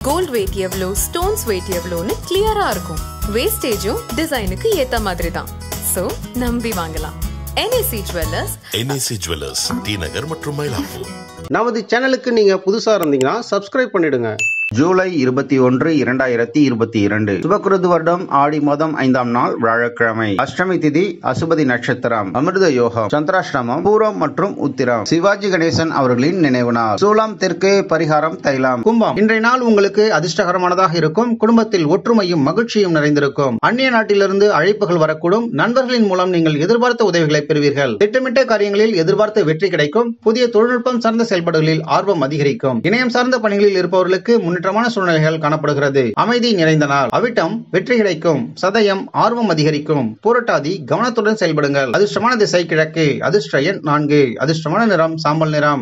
gold weight எவ்வளோ stones weight எவ்வளோன்னு கிளியரா இருக்கும் வேஸ்டேஜும் டிசைனுக்கு ஏத்த மாதிரி தான் சோ நம்பி வாங்கலாம் NSC jewellers NAC jewellers T Nagar மற்றும் மயிலாப்பூர் நமது சேனலுக்கு நீங்க புதுசா இருந்தீங்கன்னா சப்ஸ்கிரைப் பண்ணிடுங்க ஜூலை இருபத்தி ஒன்று இரண்டாயிரத்தி இருபத்தி இரண்டு சுபகுருது வருடம் ஆடி மாதம் ஐந்தாம் நாள் வியாழக்கிழமை அஷ்டமி திதி அசுபதி நட்சத்திரம் அமிர்த யோகம் சந்திராஷ்டமம் பூரம் மற்றும் உத்திரம் சிவாஜி கணேசன் அவர்களின் நினைவு நாள் சூலாம் தெற்கு பரிகாரம் தைலாம் கும்பம் இன்றைய நாள் உங்களுக்கு அதிர்ஷ்டகரமானதாக இருக்கும் குடும்பத்தில் ஒற்றுமையும் மகிழ்ச்சியும் நிறைந்திருக்கும் அந்நிய நாட்டிலிருந்து அழைப்புகள் வரக்கூடும் நண்பர்களின் மூலம் நீங்கள் எதிர்பார்த்த உதவிகளை பெறுவீர்கள் திட்டமிட்ட காரியங்களில் எதிர்பார்த்த வெற்றி கிடைக்கும் புதிய தொழில்நுட்பம் சார்ந்த செயல்பாடுகளில் ஆர்வம் அதிகரிக்கும் இணையம் சார்ந்த பணிகளில் இருப்பவர்களுக்கு முன்னேற்றமான சூழ்நிலைகள் காணப்படுகிறது அமைதி நிறைந்த நாள் அவிட்டம் வெற்றி கிடைக்கும் சதயம் ஆர்வம் அதிகரிக்கும் பூரட்டாதி கவனத்துடன் செயல்படுங்கள் அதிர்ஷ்டமான திசை கிழக்கு அதிர்ஷ்ட எண் நான்கு அதிர்ஷ்டமான நிறம் சாம்பல் நிறம்